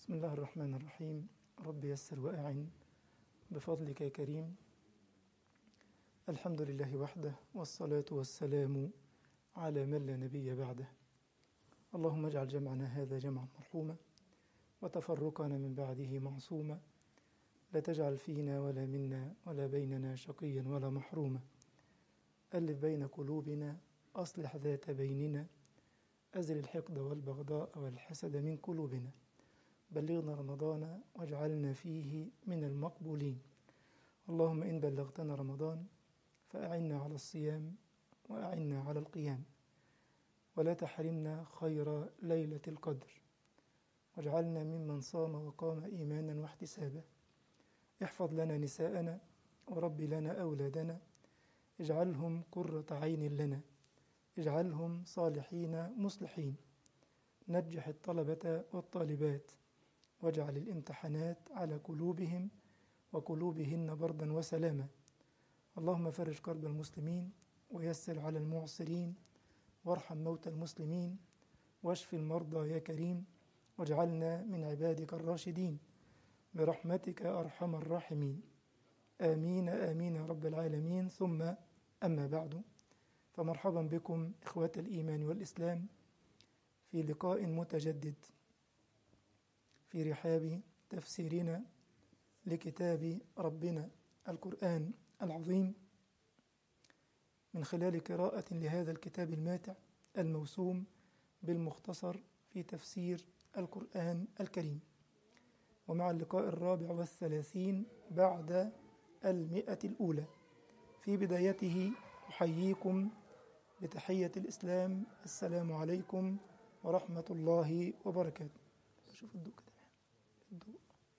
بسم الله الرحمن الرحيم رب يسر وأعن بفضلك يا كريم الحمد لله وحده والصلاة والسلام على من لا نبي بعده اللهم اجعل جمعنا هذا جمعا مرحوما وتفرقنا من بعده معصوما لا تجعل فينا ولا منا ولا بيننا شقيا ولا محروما ألف بين قلوبنا أصلح ذات بيننا أزل الحقد والبغضاء والحسد من قلوبنا بلغنا رمضان واجعلنا فيه من المقبولين اللهم إن بلغتنا رمضان فأعنا على الصيام وأعنا على القيام ولا تحرمنا خير ليلة القدر واجعلنا ممن صام وقام إيمانا واحتسابا احفظ لنا نساءنا ورب لنا أولادنا اجعلهم قرة عين لنا اجعلهم صالحين مصلحين نجح الطلبة والطالبات واجعل الامتحانات على قلوبهم وقلوبهن بردا وسلاما اللهم فرج كرب المسلمين ويسر على المعسرين وارحم موتى المسلمين واشف المرضى يا كريم واجعلنا من عبادك الراشدين برحمتك أرحم الراحمين آمين آمين يا رب العالمين ثم أما بعد فمرحبا بكم إخوة الإيمان والإسلام في لقاء متجدد في رحاب تفسيرنا لكتاب ربنا القرآن العظيم من خلال قراءة لهذا الكتاب الماتع الموسوم بالمختصر في تفسير القرآن الكريم ومع اللقاء الرابع والثلاثين بعد المئة الأولى في بدايته أحييكم بتحية الإسلام السلام عليكم ورحمة الله وبركاته شوف الضوء كده الضوء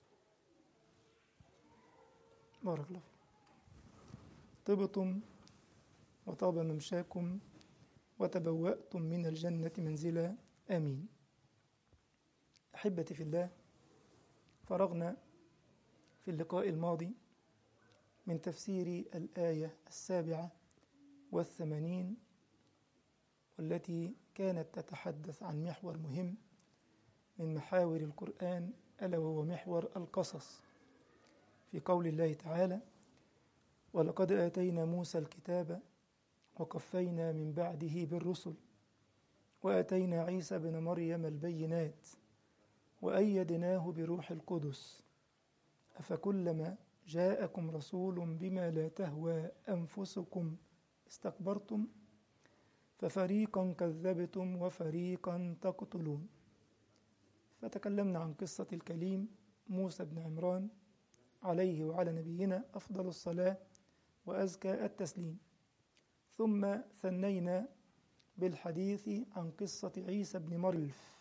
بارك الله فيكم طبتم وطاب ممشاكم وتبوأتم من الجنة منزلا آمين أحبتي في الله فرغنا في اللقاء الماضي من تفسير الآية السابعة والثمانين والتي كانت تتحدث عن محور مهم من محاور القرآن ألا وهو محور القصص في قول الله تعالى ولقد آتينا موسى الكتاب وقفينا من بعده بالرسل وآتينا عيسى بن مريم البينات وأيدناه بروح القدس أفكلما جاءكم رسول بما لا تهوى أنفسكم استكبرتم ففريقا كذبتم وفريقا تقتلون فتكلمنا عن قصة الكليم موسى بن عمران عليه وعلى نبينا أفضل الصلاة وأزكى التسليم ثم ثنينا بالحديث عن قصة عيسى بن مريف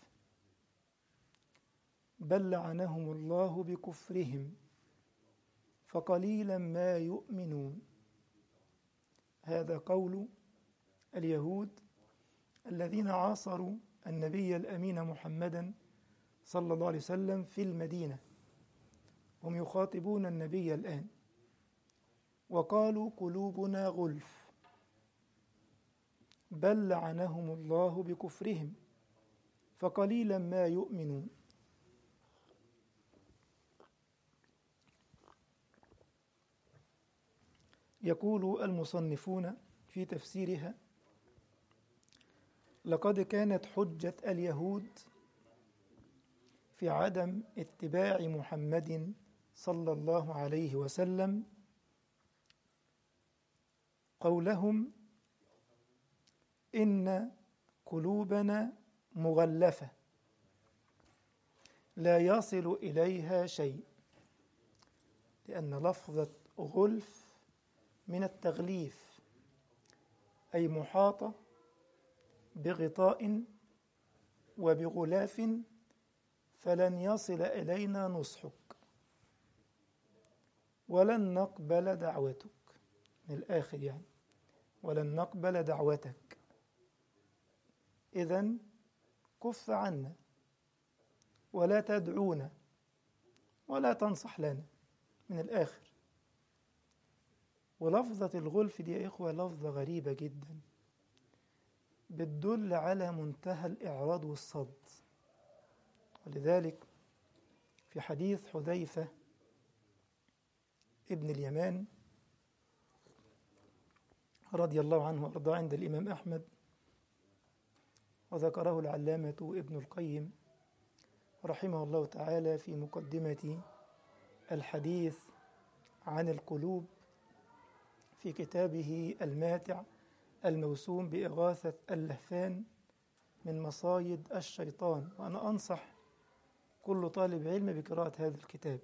بل لعنهم الله بكفرهم فقليلا ما يؤمنون هذا قول اليهود الذين عاصروا النبي الأمين محمدا صلى الله عليه وسلم في المدينة هم يخاطبون النبي الآن وقالوا قلوبنا غلف بل لعنهم الله بكفرهم فقليلا ما يؤمنون يقول المصنفون في تفسيرها لقد كانت حجة اليهود في عدم اتباع محمد صلى الله عليه وسلم قولهم إن قلوبنا مغلفة لا يصل إليها شيء لأن لفظة غلف من التغليف أي محاطة بغطاء وبغلاف فلن يصل إلينا نصحك ولن نقبل دعوتك من الآخر يعني ولن نقبل دعوتك إذا كف عنا ولا تدعونا ولا تنصح لنا من الآخر ولفظة الغلف دي يا إخوة لفظة غريبة جدا بتدل على منتهى الإعراض والصد ولذلك في حديث حذيفة ابن اليمان رضي الله عنه وارضاه عند الإمام أحمد وذكره العلامة ابن القيم رحمه الله تعالى في مقدمة الحديث عن القلوب في كتابه الماتع الموسوم بإغاثة اللهفان من مصايد الشيطان وأنا أنصح كل طالب علم بقراءة هذا الكتاب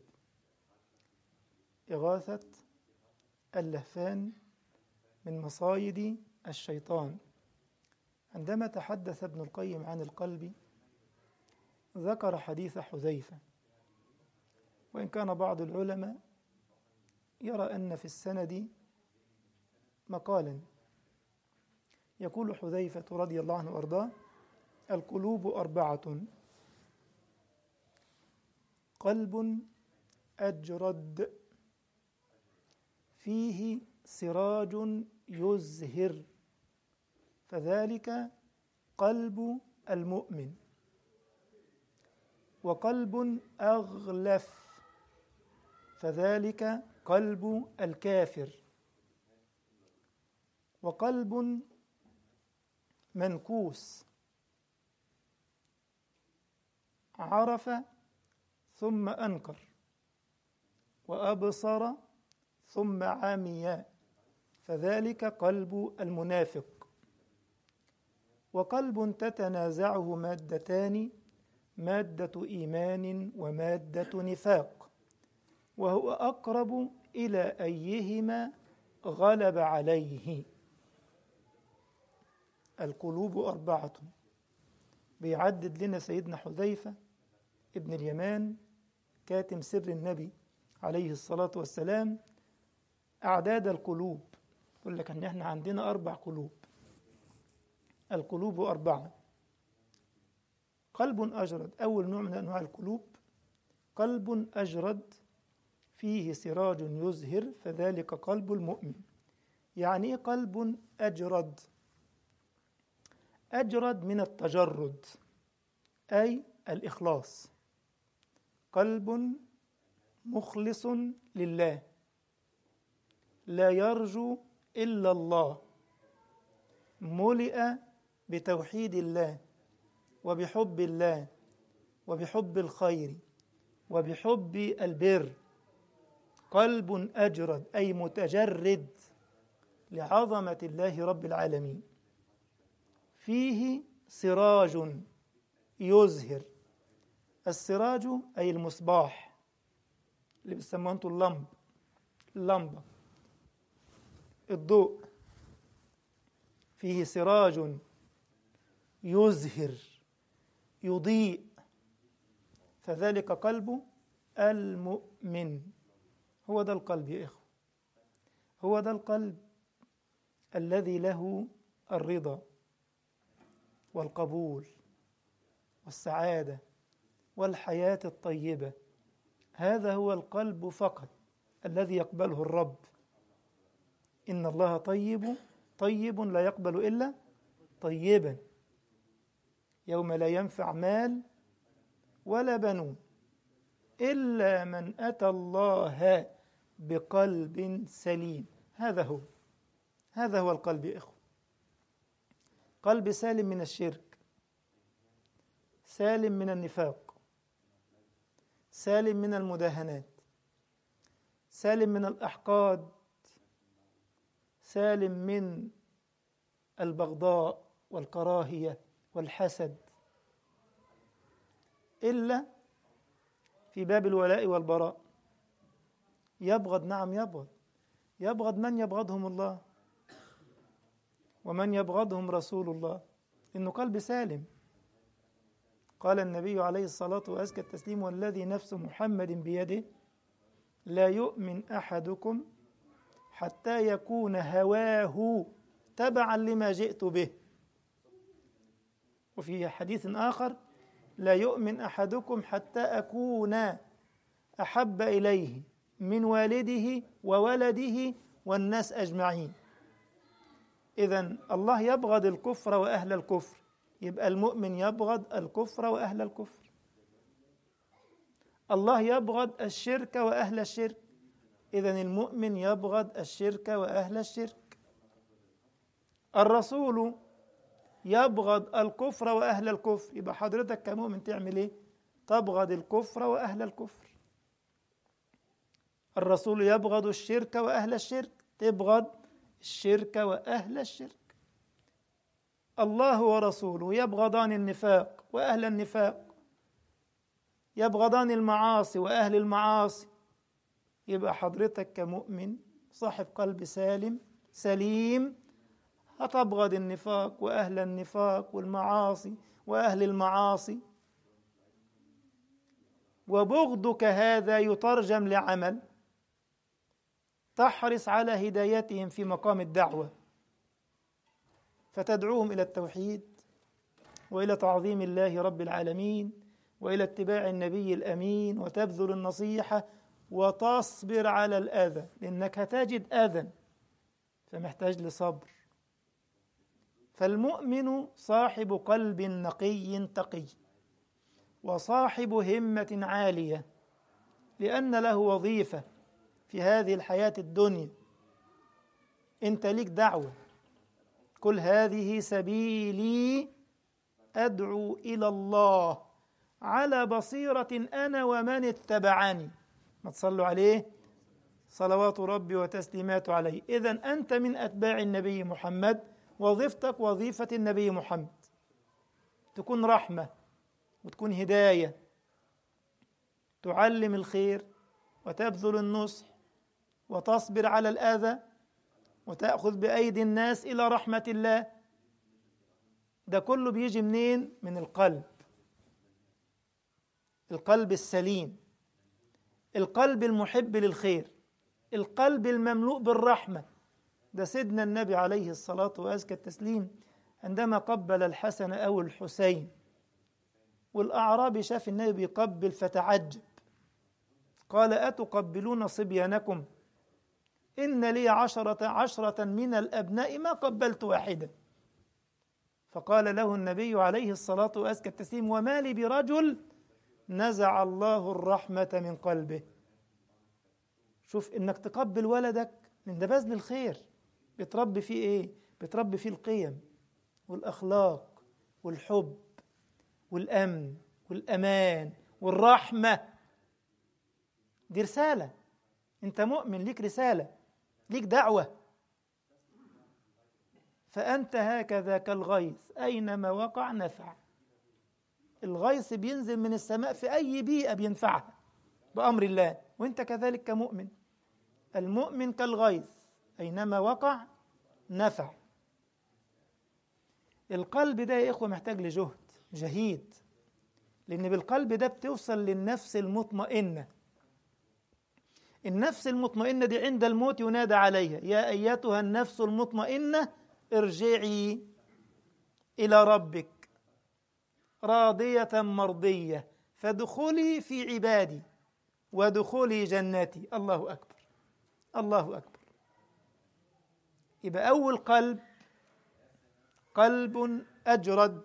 إغاثة اللهفان من مصايد الشيطان عندما تحدث ابن القيم عن القلب ذكر حديث حذيفة وإن كان بعض العلماء يرى أن في السند مقالا يقول حذيفة رضي الله عنه وأرضاه القلوب أربعة قلب أجرد فيه سراج يزهر فذلك قلب المؤمن وقلب أغلف فذلك قلب الكافر وقلب منكوس عرف ثم أنكر وأبصر ثم عمي فذلك قلب المنافق وقلب تتنازعه مادتان مادة إيمان ومادة نفاق وهو أقرب إلى أيهما غلب عليه القلوب أربعة بيعدد لنا سيدنا حذيفة ابن اليمان كاتم سر النبي عليه الصلاة والسلام أعداد القلوب يقول لك أن احنا عندنا أربع قلوب القلوب أربعة قلب أجرد أول نوع من أنواع القلوب قلب أجرد فيه سراج يزهر فذلك قلب المؤمن يعني إيه قلب أجرد أجرد من التجرد أي الإخلاص قلب مخلص لله لا يرجو إلا الله ملئ بتوحيد الله وبحب الله وبحب الخير وبحب البر قلب أجرد أي متجرد لعظمة الله رب العالمين فيه سراج يزهر السراج أي المصباح اللي بيسموه انتوا اللمب اللمبة الضوء فيه سراج يزهر يضيء فذلك قلب المؤمن هو ده القلب يا إخوة هو ده القلب الذي له الرضا والقبول والسعادة والحياة الطيبة هذا هو القلب فقط الذي يقبله الرب إن الله طيب طيب لا يقبل إلا طيبا يوم لا ينفع مال ولا بنون إلا من أتى الله بقلب سليم هذا هو هذا هو القلب يا إخوة قلب سالم من الشرك سالم من النفاق سالم من المداهنات سالم من الأحقاد سالم من البغضاء والكراهية والحسد إلا في باب الولاء والبراء يبغض نعم يبغض يبغض من يبغضهم الله ومن يبغضهم رسول الله إنه قلب سالم قال النبي عليه الصلاة وأزكى التسليم والذي نفس محمد بيده لا يؤمن أحدكم حتى يكون هواه تبعا لما جئت به وفي حديث آخر لا يؤمن أحدكم حتى أكون أحب إليه من والده وولده والناس أجمعين إذا الله يبغض الكفر وأهل الكفر يبقى المؤمن يبغض الكفر وأهل الكفر الله يبغض الشرك وأهل الشرك إذا المؤمن يبغض الشرك وأهل الشرك الرسول يبغض الكفر وأهل الكفر يبقى حضرتك كمؤمن تعمل إيه؟ تبغض الكفر وأهل الكفر الرسول يبغض الشرك وأهل الشرك تبغض الشرك وأهل الشرك الله ورسوله يبغضان النفاق وأهل النفاق يبغضان المعاصي وأهل المعاصي يبقى حضرتك كمؤمن صاحب قلب سالم سليم هتبغض النفاق وأهل النفاق والمعاصي وأهل المعاصي وبغضك هذا يترجم لعمل تحرص على هدايتهم في مقام الدعوة فتدعوهم إلى التوحيد وإلى تعظيم الله رب العالمين وإلى اتباع النبي الأمين وتبذل النصيحة وتصبر على الأذى لأنك هتجد أذى فمحتاج لصبر فالمؤمن صاحب قلب نقي تقي وصاحب همة عالية لأن له وظيفة في هذه الحياة الدنيا أنت ليك دعوة قل هذه سبيلي أدعو إلى الله على بصيرة أنا ومن اتبعني ما تصلوا عليه صلوات ربي وتسليماته عليه إذا أنت من أتباع النبي محمد وظيفتك وظيفة النبي محمد تكون رحمة وتكون هداية تعلم الخير وتبذل النصح وتصبر على الأذى وتأخذ بأيدي الناس إلى رحمة الله ده كله بيجي منين؟ من القلب القلب السليم القلب المحب للخير القلب المملوء بالرحمة ده سيدنا النبي عليه الصلاة وأزكى التسليم عندما قبل الحسن أو الحسين والأعرابي شاف النبي بيقبل فتعجب قال أتقبلون صبيانكم إن لي عشرة عشرة من الأبناء ما قبلت واحدا فقال له النبي عليه الصلاة وأزكى التسليم وما لي برجل نزع الله الرحمة من قلبه شوف إنك تقبل ولدك من ده بذل الخير بتربي فيه إيه؟ بتربي فيه القيم والأخلاق والحب والأمن والأمان والرحمة دي رسالة أنت مؤمن ليك رسالة ليك دعوة فأنت هكذا كالغيث أينما وقع نفع الغيث بينزل من السماء في أي بيئة بينفعها بأمر الله وأنت كذلك كمؤمن المؤمن كالغيث أينما وقع نفع القلب ده يا إخوة محتاج لجهد جهيد لأن بالقلب ده بتوصل للنفس المطمئنة النفس المطمئنة دي عند الموت ينادى عليها يا أيتها النفس المطمئنة ارجعي إلى ربك راضية مرضية فادخلي في عبادي وادخلي جنتي الله أكبر الله أكبر يبقى أول قلب قلب أجرد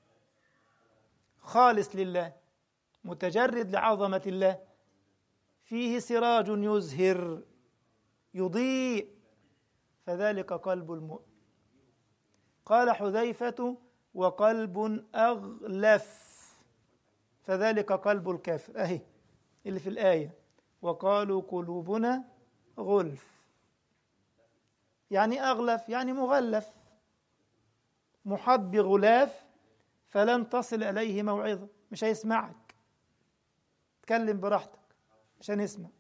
خالص لله متجرد لعظمة الله فيه سراج يزهر يضيء فذلك قلب المؤمن قال حذيفة وقلب أغلف فذلك قلب الكافر أهي اللي في الآية وقالوا قلوبنا غلف يعني أغلف يعني مغلف محط بغلاف فلن تصل إليه موعظة مش هيسمعك تكلم براحتك مش هنسمع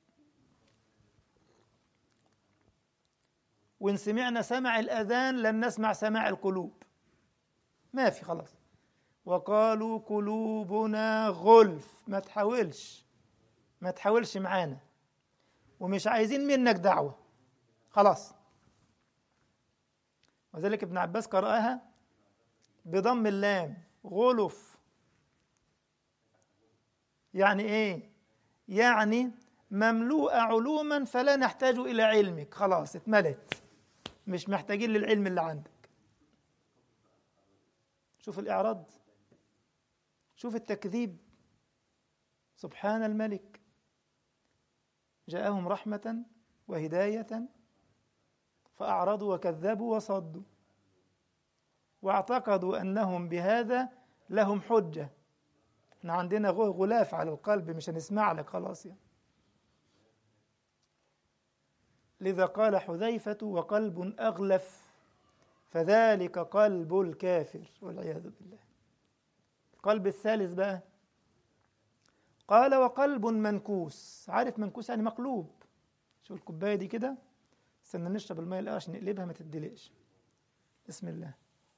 وإن سمعنا سمع الأذان لن نسمع سماع القلوب ما في خلاص وقالوا قلوبنا غلف ما تحاولش ما تحاولش معانا ومش عايزين منك دعوة خلاص وذلك ابن عباس قرأها بضم اللام غلف يعني ايه يعني مملوءة علوما فلا نحتاج إلى علمك خلاص اتملت مش محتاجين للعلم اللي عندك شوف الإعراض شوف التكذيب سبحان الملك جاءهم رحمة وهداية فأعرضوا وكذبوا وصدوا واعتقدوا أنهم بهذا لهم حجة احنا عندنا غلاف على القلب مش هنسمع لك خلاص يعني لذا قال حذيفة وقلب أغلف فذلك قلب الكافر والعياذ بالله القلب الثالث بقى قال وقلب منكوس عارف منكوس يعني مقلوب شوف الكوباية دي كده استنى نشرب المية الأول عشان نقلبها ما تدلقش بسم الله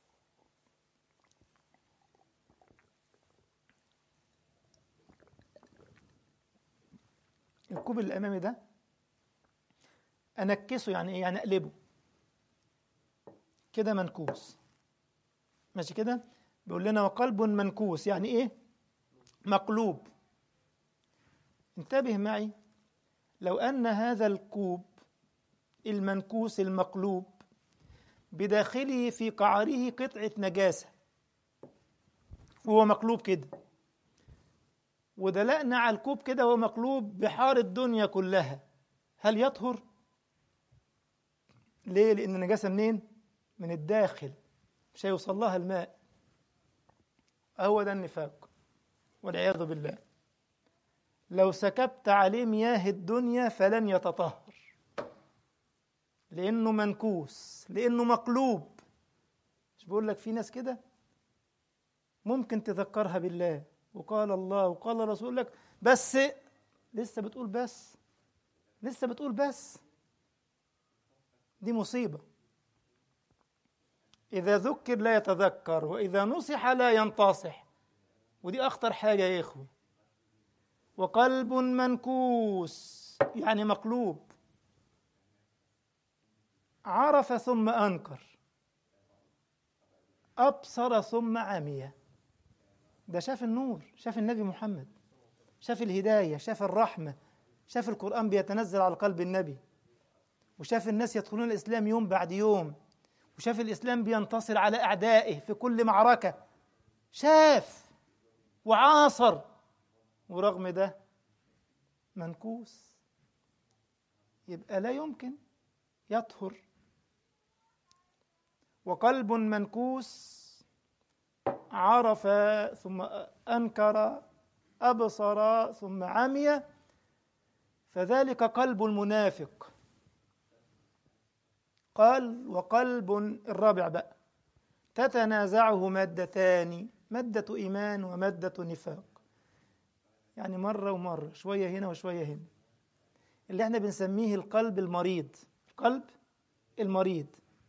الكوب اللي أمامي ده أنكسه يعني إيه؟ يعني أقلبه كده منكوس ماشي كده بيقول لنا وقلب منكوس يعني إيه مقلوب انتبه معي لو أن هذا الكوب المنكوس المقلوب بداخله في قعره قطعة نجاسة وهو مقلوب كده ودلقنا على الكوب كده وهو مقلوب بحار الدنيا كلها هل يطهر؟ ليه؟ لأن النجاسة منين؟ من الداخل مش هيوصل لها الماء هو ده النفاق والعياذ بالله لو سكبت عليه مياه الدنيا فلن يتطهر لأنه منكوس لأنه مقلوب مش بقول لك في ناس كده ممكن تذكرها بالله وقال الله وقال رسول لك بس لسه بتقول بس لسه بتقول بس دي مصيبة إذا ذكر لا يتذكر وإذا نصح لا ينتصح ودي أخطر حاجة يا إخوة وقلب منكوس يعني مقلوب عرف ثم أنكر أبصر ثم عمي ده شاف النور شاف النبي محمد شاف الهداية شاف الرحمة شاف القرآن بيتنزل على قلب النبي وشاف الناس يدخلون الإسلام يوم بعد يوم وشاف الإسلام بينتصر على أعدائه في كل معركة شاف وعاصر ورغم ده منكوس يبقى لا يمكن يطهر وقلب منكوس عرف ثم انكر ابصر ثم عمي فذلك قلب المنافق قال وقلب الرابع بقى تتنازعه مادتان مادة إيمان ومادة نفاق يعني مرة ومرة شوية هنا وشوية هنا اللي احنا بنسميه القلب المريض القلب المريض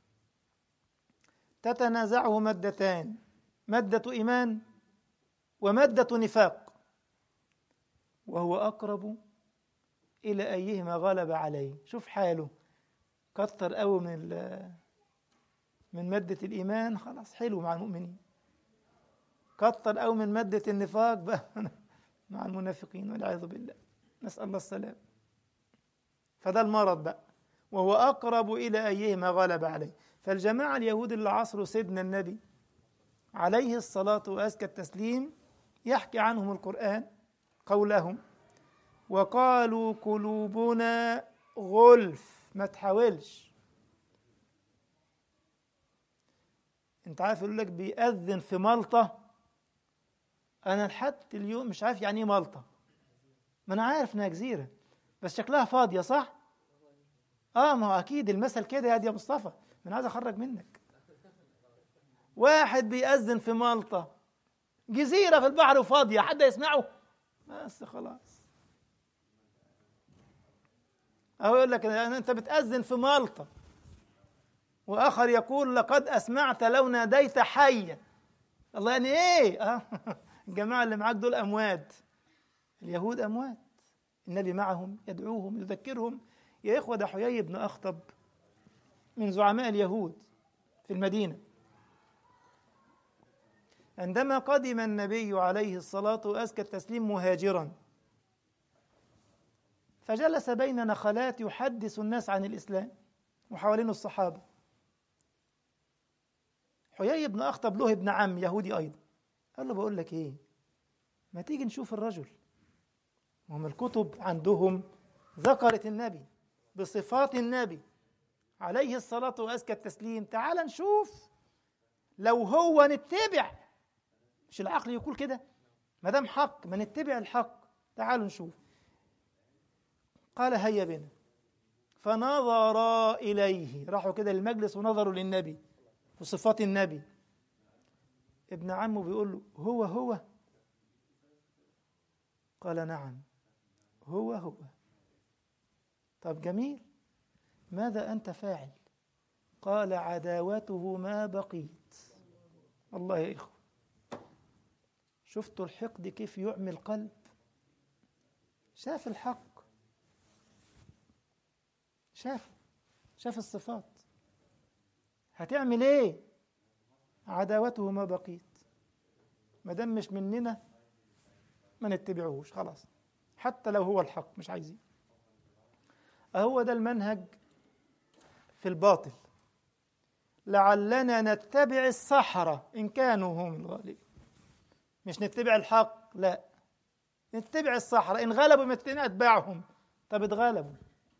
تتنازعه مادتان مادة إيمان ومادة نفاق وهو أقرب إلى أيهما غلب عليه شوف حاله كتر قوي من من مادة الإيمان خلاص حلو مع المؤمنين كتر قوي من مادة النفاق بقى مع المنافقين والعياذ بالله نسأل الله السلام فده المرض بقى وهو أقرب إلى أيهما غلب عليه فالجماعة اليهود اللي عصروا سيدنا النبي عليه الصلاة وأزكى التسليم يحكي عنهم القرآن قولهم وقالوا قلوبنا غلف ما تحاولش انت عارف يقول لك بيأذن في ملطة انا لحد اليوم مش عارف يعني ايه ملطة ما انا عارف انها جزيرة بس شكلها فاضية صح اه ما هو اكيد المثل كده يا دي يا مصطفى ما انا عايز اخرج منك واحد بيأذن في مالطا جزيرة في البحر وفاضية حد يسمعه بس خلاص أو يقول لك أنت بتأذن في مالطا وآخر يقول لقد أسمعت لو ناديت حيا الله يعني إيه آه. الجماعة اللي معاك دول أموات اليهود أموات النبي معهم يدعوهم يذكرهم يا إخوة ده حيي بن أخطب من زعماء اليهود في المدينة عندما قدم النبي عليه الصلاة وأزكى التسليم مهاجرا فجلس بين نخلات يحدث الناس عن الإسلام وحوالين الصحابة حيي بن أخطب له ابن عم يهودي أيضا قال له بقول لك إيه ما تيجي نشوف الرجل وهم الكتب عندهم ذكرت النبي بصفات النبي عليه الصلاة وأزكى التسليم تعال نشوف لو هو نتبع مش العقل يقول كده ما دام حق ما نتبع الحق تعالوا نشوف قال هيا بنا فنظرا إليه راحوا كده للمجلس ونظروا للنبي وصفات النبي ابن عمه بيقول له هو هو قال نعم هو هو طب جميل ماذا أنت فاعل قال عداوته ما بقيت الله يا إخوة شفتوا الحقد كيف يعمي القلب شاف الحق شاف شاف الصفات هتعمل ايه عداوته ما بقيت ما دام مش مننا ما نتبعوش خلاص حتى لو هو الحق مش عايزين أهو ده المنهج في الباطل لعلنا نتبع السحرة إن كانوا هم الغالبين مش نتبع الحق لا نتبع السحرة إن غلبوا نتبعهم طب اتغلبوا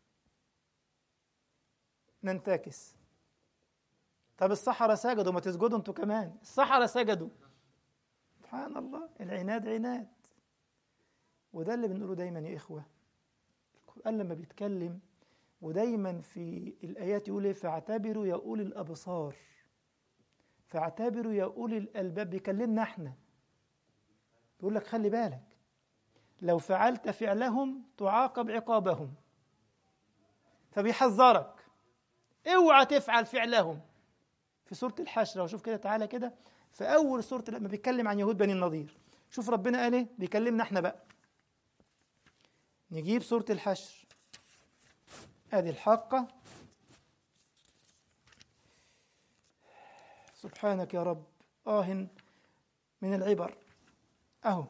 ننتكس طب السحرة سجدوا ما تسجدوا انتوا كمان السحرة سجدوا سبحان الله العناد عناد وده اللي بنقوله دايما يا إخوة القرآن لما بيتكلم ودايما في الآيات يقول إيه فاعتبروا يا أولي الأبصار فاعتبروا يا أولي الألباب بيكلمنا احنا بيقول لك خلي بالك لو فعلت فعلهم تعاقب عقابهم فبيحذرك اوعى تفعل فعلهم في سورة الحشر وشوف كده تعالى كده في أول سورة لما بيتكلم عن يهود بني النضير شوف ربنا قال إيه بيكلمنا إحنا بقى نجيب سورة الحشر هذه الحاقة سبحانك يا رب آه من العبر أهو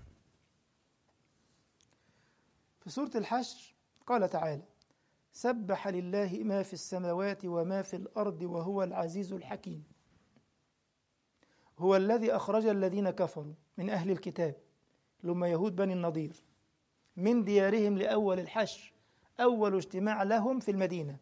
في سورة الحشر قال تعالى سبح لله ما في السماوات وما في الأرض وهو العزيز الحكيم هو الذي أخرج الذين كفروا من أهل الكتاب لما يهود بني النضير من ديارهم لأول الحشر أول اجتماع لهم في المدينة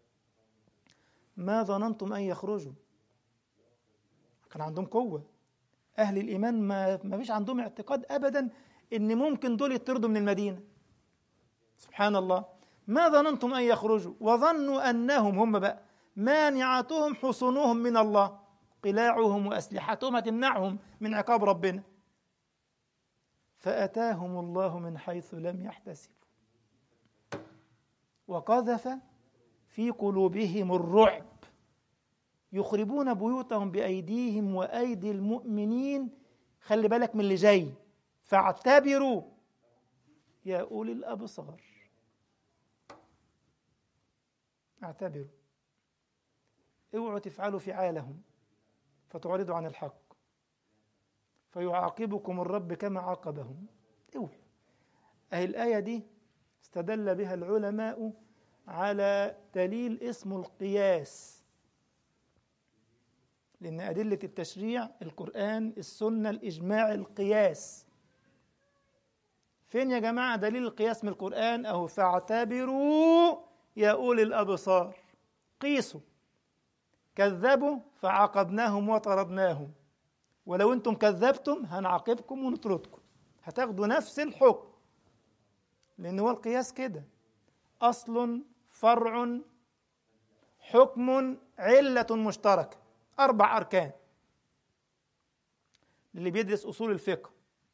ما ظننتم أن يخرجوا كان عندهم قوة أهل الإيمان ما, ما فيش عندهم اعتقاد أبدا إن ممكن دول يطردوا من المدينة سبحان الله ما ظننتم أن يخرجوا وظنوا أنهم هم بقى مانعتهم حصونهم من الله قلاعهم وأسلحتهم هتمنعهم من عقاب ربنا فأتاهم الله من حيث لم يحتسبوا وقذف في قلوبهم الرعب يخربون بيوتهم بأيديهم وأيدي المؤمنين خلي بالك من اللي جاي فاعتبروا يا أولي الأبصار اعتبروا اوعوا تفعلوا فعالهم فتعرضوا عن الحق فيعاقبكم الرب كما عاقبهم اوعوا أهي الآية دي استدل بها العلماء على دليل اسمه القياس لأن أدلة التشريع القرآن السنة الإجماع القياس فين يا جماعة دليل القياس من القرآن أهو فاعتبروا يا أولي الأبصار قيسوا كذبوا فعاقبناهم وطردناهم ولو أنتم كذبتم هنعاقبكم ونطردكم هتاخدوا نفس الحكم لأن هو القياس كده أصل فرع حكم علة مشتركة أربع أركان اللي بيدرس أصول الفقه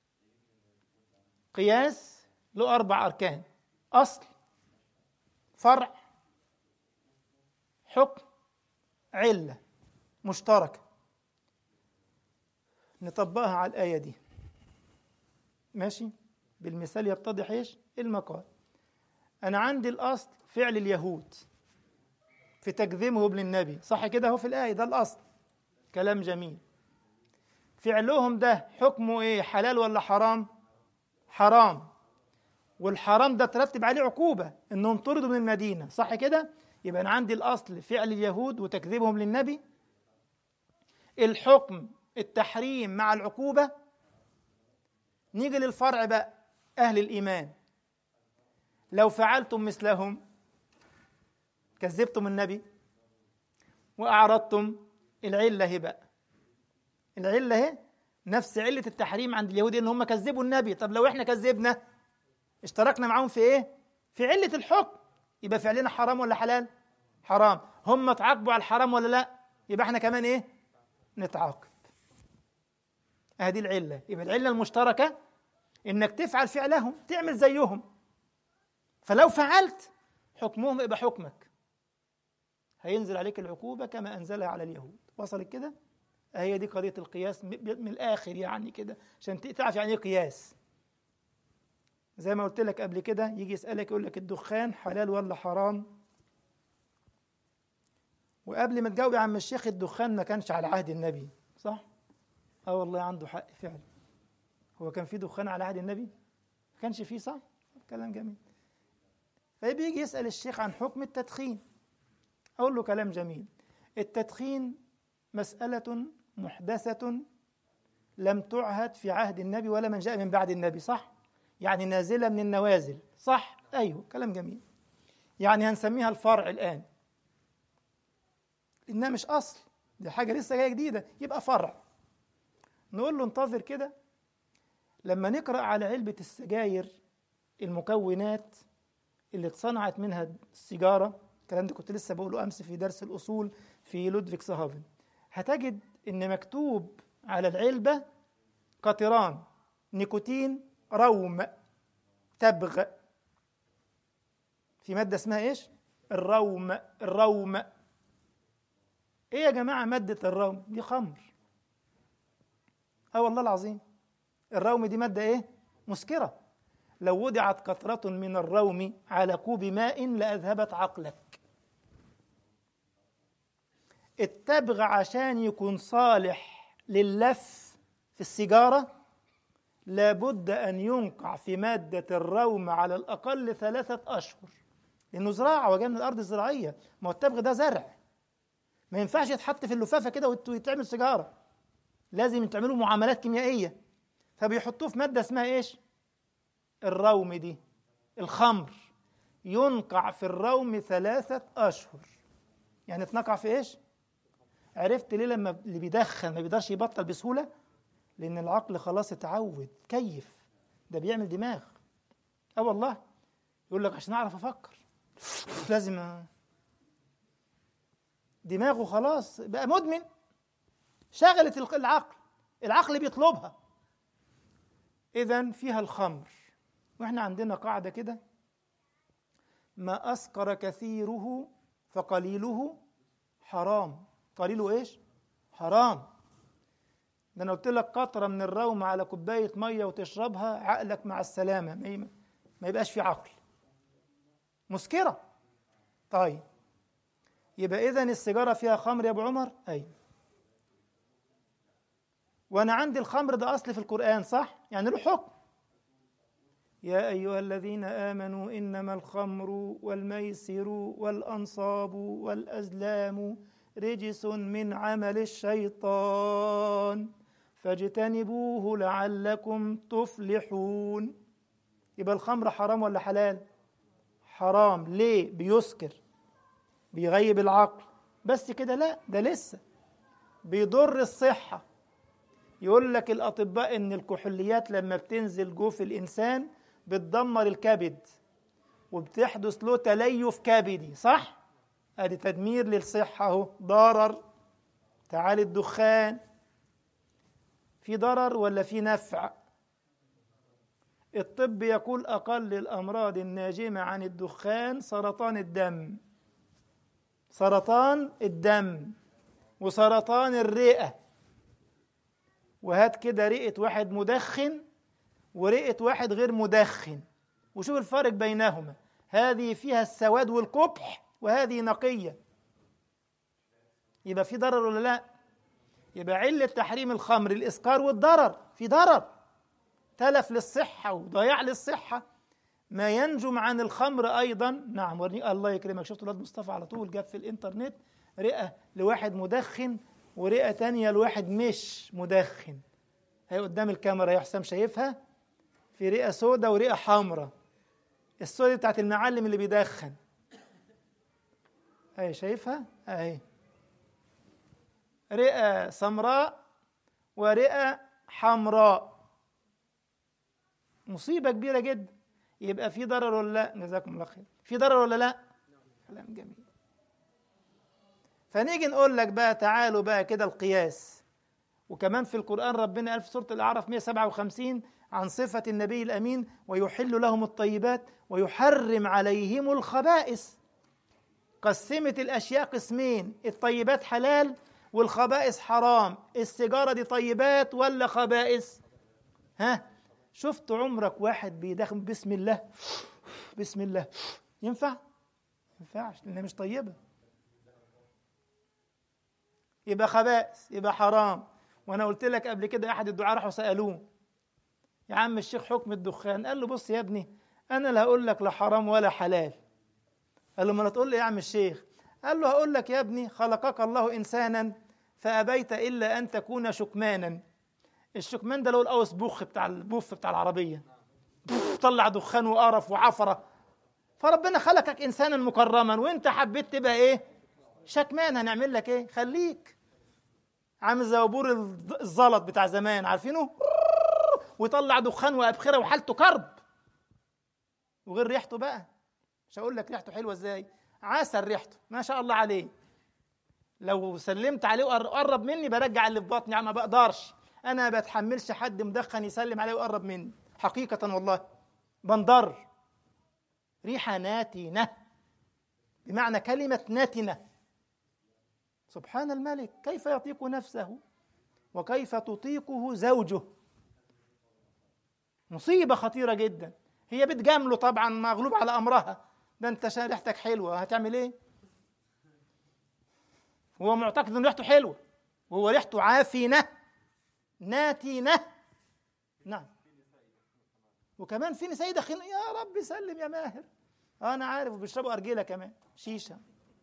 قياس له أربع أركان أصل فرع حكم علة مشتركة نطبقها على الآية دي ماشي بالمثال يتضح ايش المقال أنا عندي الأصل فعل اليهود في تكذيبهم للنبي صح كده هو في الآية ده الأصل كلام جميل فعلهم ده حكمه إيه حلال ولا حرام حرام والحرام ده ترتب عليه عقوبة إنهم طردوا من المدينة صح كده يبقى أنا عندي الأصل فعل اليهود وتكذيبهم للنبي الحكم التحريم مع العقوبة نيجي للفرع بقى أهل الإيمان لو فعلتم مثلهم كذبتم النبي وأعرضتم العلة هي بقى العلة هي نفس علة التحريم عند اليهود إن هم كذبوا النبي طب لو إحنا كذبنا اشتركنا معاهم في إيه؟ في علة الحكم يبقى فعلنا حرام ولا حلال؟ حرام هم تعاقبوا على الحرام ولا لا؟ يبقى إحنا كمان إيه؟ نتعاقب هذه العلة يبقى العلة المشتركة إنك تفعل فعلهم تعمل زيهم فلو فعلت حكمهم يبقى حكمك هينزل عليك العقوبة كما أنزلها على اليهود وصلت كده هي دي قضية القياس من الآخر يعني كده عشان تعرف يعني إيه قياس زي ما قلت لك قبل كده يجي يسألك يقول لك الدخان حلال ولا حرام وقبل ما تجاوب يا عم الشيخ الدخان ما كانش على عهد النبي صح؟ اه والله عنده حق فعلا هو كان في دخان على عهد النبي؟ ما كانش فيه صح؟ كلام جميل فبيجي يسأل الشيخ عن حكم التدخين أقول له كلام جميل التدخين مسألة محدثة لم تعهد في عهد النبي ولا من جاء من بعد النبي صح؟ يعني نازلة من النوازل صح؟ أيوه كلام جميل يعني هنسميها الفرع الآن إنها مش أصل دي حاجة لسه جاية جديدة يبقى فرع نقول له انتظر كده لما نقرأ على علبة السجاير المكونات اللي اتصنعت منها السيجارة الكلام ده كنت لسه بقوله أمس في درس الأصول في لودفيكس هافن هتجد إن مكتوب على العلبة قطران نيكوتين روم تبغ في مادة اسمها إيش؟ الروم الروم إيه يا جماعة مادة الروم؟ دي خمر اه والله العظيم الروم دي مادة ايه مسكرة لو وضعت قطرة من الروم على كوب ماء لأذهبت عقلك التبغ عشان يكون صالح لللف في السيجارة لابد أن ينقع في مادة الروم على الأقل ثلاثة أشهر لأنه زراعة وجاي من الأرض الزراعية ما هو التبغ ده زرع ما ينفعش يتحط في اللفافة كده ويتعمل سيجارة لازم تعملوا معاملات كيميائيه فبيحطوه في ماده اسمها ايش الروم دي الخمر ينقع في الروم ثلاثة أشهر يعني اتنقع في إيش؟ عرفت ليه لما اللي بيدخن ما بيقدرش يبطل بسهولة؟ لأن العقل خلاص اتعود كيف ده بيعمل دماغ اه والله يقول لك عشان أعرف أفكر لازم أ... دماغه خلاص بقى مدمن شغلت العقل العقل بيطلبها إذا فيها الخمر وإحنا عندنا قاعدة كده ما أسكر كثيره فقليله حرام قليله إيش؟ حرام ده أنا قلت لك قطرة من الروم على كوباية مية وتشربها عقلك مع السلامة ما يبقاش في عقل مسكرة طيب يبقى إذا السيجارة فيها خمر يا أبو عمر؟ أيوه وانا عندي الخمر ده اصل في القران صح يعني له حكم يا ايها الذين امنوا انما الخمر والميسر والانصاب والازلام رجس من عمل الشيطان فاجتنبوه لعلكم تفلحون يبقى الخمر حرام ولا حلال حرام ليه بيسكر بيغيب العقل بس كده لا ده لسه بيضر الصحه يقول لك الأطباء إن الكحوليات لما بتنزل جوف الإنسان بتدمر الكبد وبتحدث له تليف كبدي صح؟ أدي تدمير للصحة أهو ضرر تعال الدخان في ضرر ولا في نفع؟ الطب يقول أقل الأمراض الناجمة عن الدخان سرطان الدم سرطان الدم وسرطان الرئة وهات كده رئة واحد مدخن ورئة واحد غير مدخن وشوف الفرق بينهما هذه فيها السواد والقبح وهذه نقية يبقى في ضرر ولا لا يبقى علة تحريم الخمر الإسكار والضرر في ضرر تلف للصحة وضياع للصحة ما ينجم عن الخمر أيضا نعم ورني الله يكرمك شفت الواد مصطفى على طول جاب في الإنترنت رئة لواحد مدخن ورئة تانية لواحد مش مدخن هي قدام الكاميرا يا حسام شايفها في رئة سودة ورئة حمراء الصورة دي بتاعت المعلم اللي بيدخن اهي شايفها اهي رئة سمراء ورئة حمراء مصيبة كبيرة جدا يبقى في ضرر ولا لا جزاكم الله خير في ضرر ولا لا كلام جميل فنيجي نقول لك بقى تعالوا بقى كده القياس وكمان في القرآن ربنا قال في سورة الأعراف 157 عن صفة النبي الأمين ويحل لهم الطيبات ويحرم عليهم الخبائث قسمت الأشياء قسمين الطيبات حلال والخبائث حرام السيجارة دي طيبات ولا خبائث ها شفت عمرك واحد بيدخن بسم الله بسم الله ينفع ينفعش لأنها مش طيبة يبقى خبائث يبقى حرام وانا قلت لك قبل كده احد الدعاء راحوا سالوه يا عم الشيخ حكم الدخان قال له بص يا ابني انا لا هقول لك لا حرام ولا حلال قال له ما تقول لي يا عم الشيخ قال له هقول لك يا ابني خلقك الله انسانا فابيت الا ان تكون شكمانا الشكمان ده اللي هو القوس بوخ بتاع البوف بتاع العربيه طلع دخان وقرف وعفره فربنا خلقك انسانا مكرما وانت حبيت تبقى ايه شكمان هنعمل لك ايه خليك عامل زي بور الزلط بتاع زمان عارفينه ويطلع دخان وابخره وحالته كرب وغير ريحته بقى مش هقول لك ريحته حلوه ازاي عسل ريحته ما شاء الله عليه لو سلمت عليه وقرب مني برجع اللي في بطني ما بقدرش انا ما بتحملش حد مدخن يسلم عليه ويقرب مني حقيقه والله بنضر ريحه ناتنه بمعنى كلمه ناتنه سبحان الملك كيف يطيق نفسه وكيف تطيقه زوجه مصيبة خطيرة جدا هي بتجامله طبعا مغلوب على أمرها ده أنت ريحتك حلوة هتعمل إيه؟ هو معتقد إن ريحته حلوة وهو ريحته عافنة ناتنة نعم وكمان في نساء داخلين يا رب سلم يا ماهر أنا عارف وبيشربوا أرجيلة كمان شيشة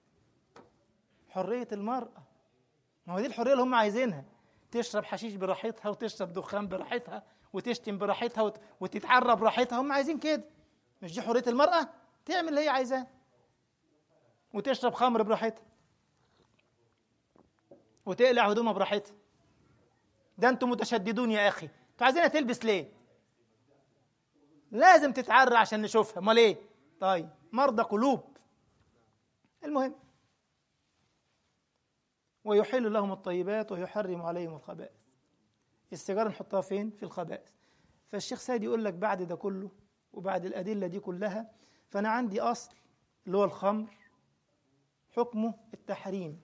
حرية المرأة ما هو دي الحرية اللي هم عايزينها تشرب حشيش براحتها وتشرب دخان براحتها وتشتم براحتها وت... وتتعرى براحتها هم عايزين كده مش دي حرية المرأة تعمل اللي هي عايزاه وتشرب خمر براحتها وتقلع هدومها براحتها ده انتم متشددون يا اخي انتوا عايزينها تلبس ليه لازم تتعرى عشان نشوفها امال ايه طيب مرضى قلوب المهم ويحل لهم الطيبات ويحرم عليهم الخبائث السيجارة نحطها فين؟ في الخبائث فالشيخ سيد يقول لك بعد ده كله وبعد الأدلة دي كلها فأنا عندي أصل اللي هو الخمر حكمه التحريم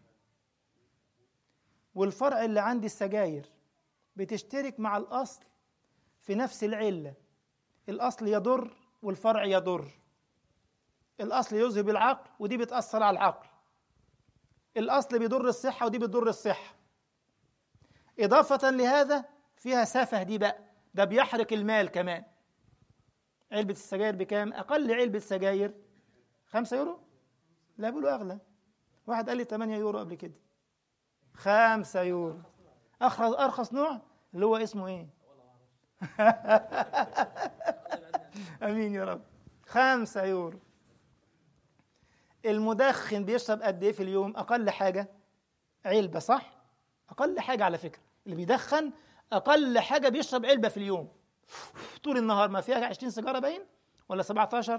والفرع اللي عندي السجاير بتشترك مع الأصل في نفس العلة الأصل يضر والفرع يضر الأصل يذهب العقل ودي بتأثر على العقل الأصل بيضر الصحة ودي بتضر الصحة إضافة لهذا فيها سفه دي بقى ده بيحرق المال كمان علبة السجاير بكام؟ أقل علبة سجاير خمسة يورو؟ لا بيقولوا أغلى واحد قال لي 8 يورو قبل كده خمسة يورو أرخص أرخص نوع اللي هو اسمه إيه؟ أمين يا رب خمسة يورو المدخن بيشرب قد ايه في اليوم اقل حاجه علبه صح اقل حاجه على فكره اللي بيدخن اقل حاجه بيشرب علبه في اليوم طول النهار ما فيها 20 سيجاره باين ولا 17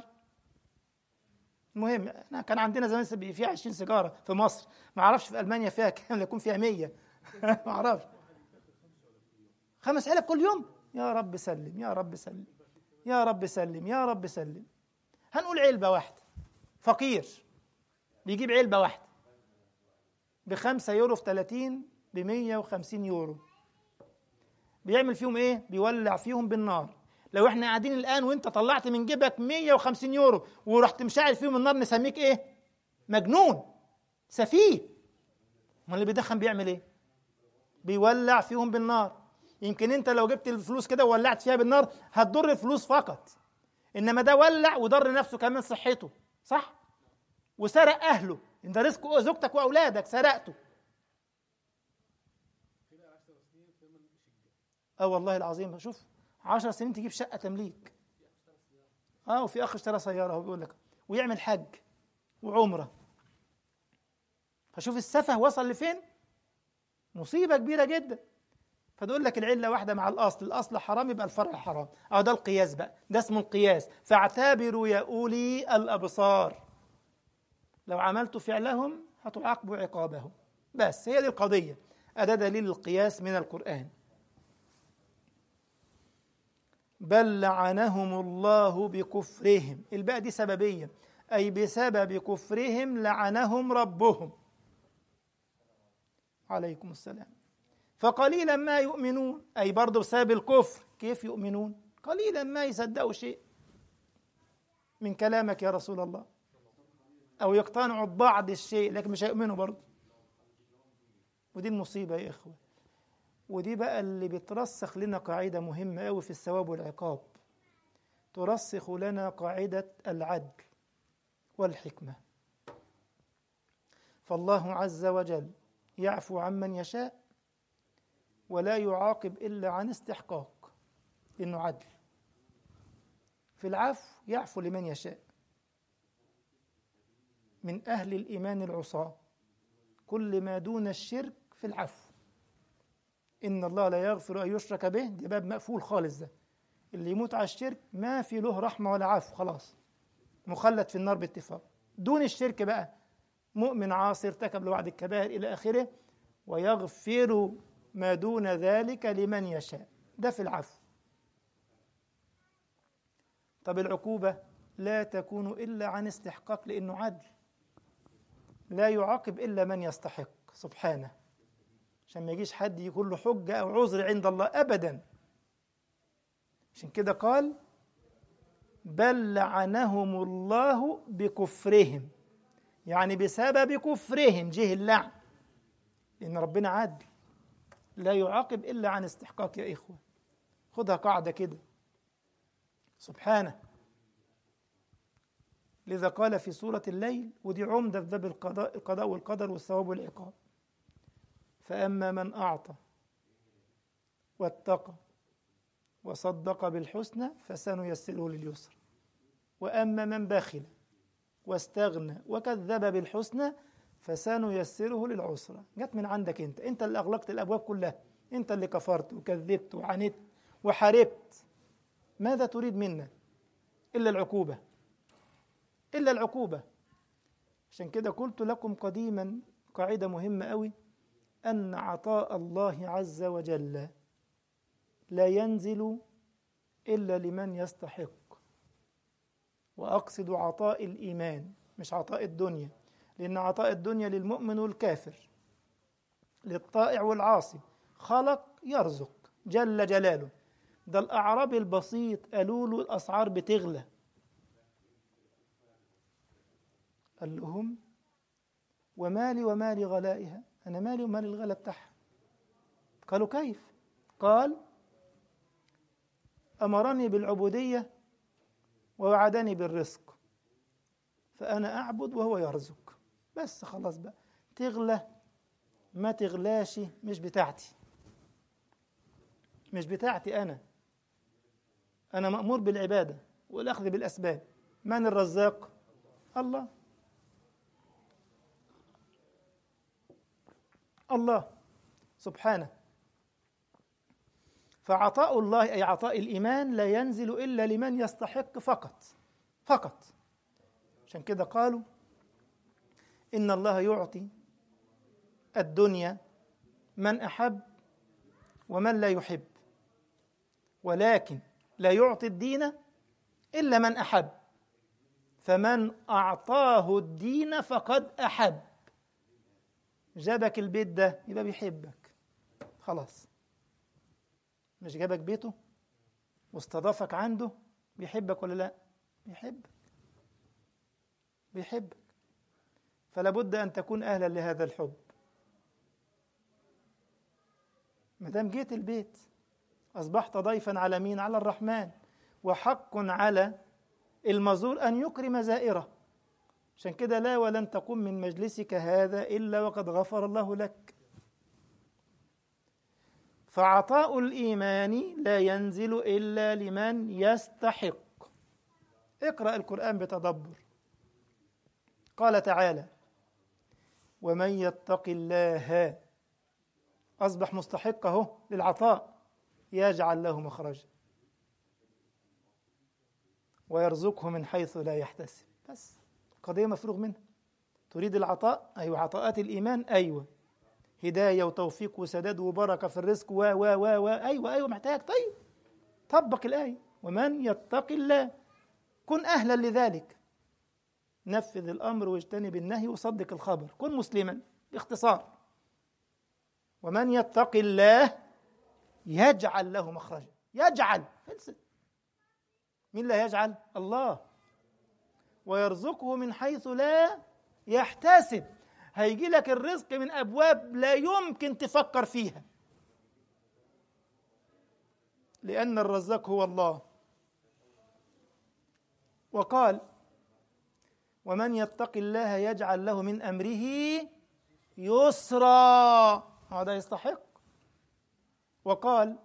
المهم احنا كان عندنا زمان فيها 20 سيجاره في مصر ما اعرفش في المانيا فيها كام يكون فيها 100 ما اعرفش خمس علب كل يوم يا رب سلم يا رب سلم يا رب سلم يا رب سلم هنقول علبه واحده فقير بيجيب علبة واحدة بخمسة يورو في 30 بمية وخمسين يورو بيعمل فيهم ايه؟ بيولع فيهم بالنار لو احنا قاعدين الآن وانت طلعت من جيبك 150 يورو ورحت مشعل فيهم النار نسميك ايه؟ مجنون سفيه ما اللي بيدخن بيعمل ايه؟ بيولع فيهم بالنار يمكن انت لو جبت الفلوس كده وولعت فيها بالنار هتضر الفلوس فقط انما ده ولع وضر نفسه كمان صحته صح؟ وسرق اهله انت رزق زوجتك واولادك سرقته اه والله العظيم شوف عشر سنين تجيب شقه تمليك اه وفي اخ اشترى سياره هو بيقول لك ويعمل حج وعمره فشوف السفه وصل لفين مصيبه كبيره جدا فتقول لك العله واحده مع الاصل الاصل حرام يبقى الفرع حرام اه ده القياس بقى ده اسمه القياس فاعتبروا يا اولي الابصار لو عملت فعلهم هتعاقبوا عقابهم بس هي دي القضيه أده دليل القياس من القرآن بل لعنهم الله بكفرهم الباء دي سببية أي بسبب كفرهم لعنهم ربهم عليكم السلام فقليلا ما يؤمنون أي برضه بسبب الكفر كيف يؤمنون قليلا ما يصدقوا شيء من كلامك يا رسول الله أو يقتنعوا ببعض الشيء لكن مش هيؤمنوا برضه ودي المصيبة يا إخوة ودي بقى اللي بترسخ لنا قاعدة مهمة أوي في الثواب والعقاب ترسخ لنا قاعدة العدل والحكمة فالله عز وجل يعفو عمن يشاء ولا يعاقب إلا عن استحقاق إنه عدل في العفو يعفو لمن يشاء من أهل الإيمان العصاة كل ما دون الشرك في العفو إن الله لا يغفر أن يشرك به ده باب مقفول خالص ده اللي يموت على الشرك ما في له رحمة ولا عفو خلاص مخلد في النار باتفاق دون الشرك بقى مؤمن عاصي ارتكب لبعض الكبائر إلى آخره ويغفر ما دون ذلك لمن يشاء ده في العفو طب العقوبة لا تكون إلا عن استحقاق لأنه عدل لا يعاقب إلا من يستحق سبحانه عشان ما يجيش حد يكون له حجة أو عذر عند الله أبدا عشان كده قال بل لعنهم الله بكفرهم يعني بسبب كفرهم جه اللعن لأن ربنا عادل لا يعاقب إلا عن استحقاق يا إخوة خدها قاعدة كده سبحانه لذا قال في سورة الليل ودي عمدة في باب القضاء, القضاء والقدر والثواب والعقاب فأما من أعطى واتقى وصدق بالحسنى فسنيسره لليسر وأما من بخل واستغنى وكذب بالحسنى فسنيسره للعسرى جت من عندك انت انت اللي اغلقت الابواب كلها انت اللي كفرت وكذبت وعانيت وحاربت ماذا تريد منا الا العقوبه الا العقوبه عشان كده قلت لكم قديما قاعده مهمه قوي ان عطاء الله عز وجل لا ينزل الا لمن يستحق واقصد عطاء الايمان مش عطاء الدنيا لأن عطاء الدنيا للمؤمن والكافر للطائع والعاصي خلق يرزق جل جلاله ده الأعرابي البسيط قالوا له الأسعار بتغلى قال لهم ومالي ومالي غلائها أنا مالي ومالي الغلا بتاعها قالوا كيف قال أمرني بالعبودية ووعدني بالرزق فأنا أعبد وهو يرزق بس خلاص بقى تغلى ما تغلاش مش بتاعتي مش بتاعتي أنا أنا مأمور بالعبادة والأخذ بالأسباب من الرزاق الله الله سبحانه فعطاء الله أي عطاء الإيمان لا ينزل إلا لمن يستحق فقط فقط عشان كده قالوا إن الله يعطي الدنيا من أحب ومن لا يحب ولكن لا يعطي الدين إلا من أحب فمن أعطاه الدين فقد أحب جابك البيت ده يبقى بيحبك خلاص مش جابك بيته واستضافك عنده بيحبك ولا لا بيحبك بيحبك فلا بد أن تكون أهلا لهذا الحب ما دام جيت البيت أصبحت ضيفا على مين على الرحمن وحق على المزور أن يكرم زائره عشان كده لا ولن تقوم من مجلسك هذا إلا وقد غفر الله لك فعطاء الإيمان لا ينزل إلا لمن يستحق اقرأ القرآن بتدبر قال تعالى ومن يتق الله أصبح مستحق أهو للعطاء يجعل له مخرجا ويرزقه من حيث لا يحتسب بس قضية مفروغ منها تريد العطاء أيوة عطاءات الإيمان أيوة هداية وتوفيق وسداد وبركة في الرزق و و و و أيوة أيوة محتاج طيب طبق الآية ومن يتق الله كن أهلا لذلك نفذ الأمر واجتنب النهي وصدق الخبر كن مسلما باختصار ومن يتق الله يجعل له مخرجا يجعل خلصت مين لا يجعل الله ويرزقه من حيث لا يحتسب هيجي لك الرزق من ابواب لا يمكن تفكر فيها لان الرزاق هو الله وقال ومن يتق الله يجعل له من امره يسرا هذا يستحق وقال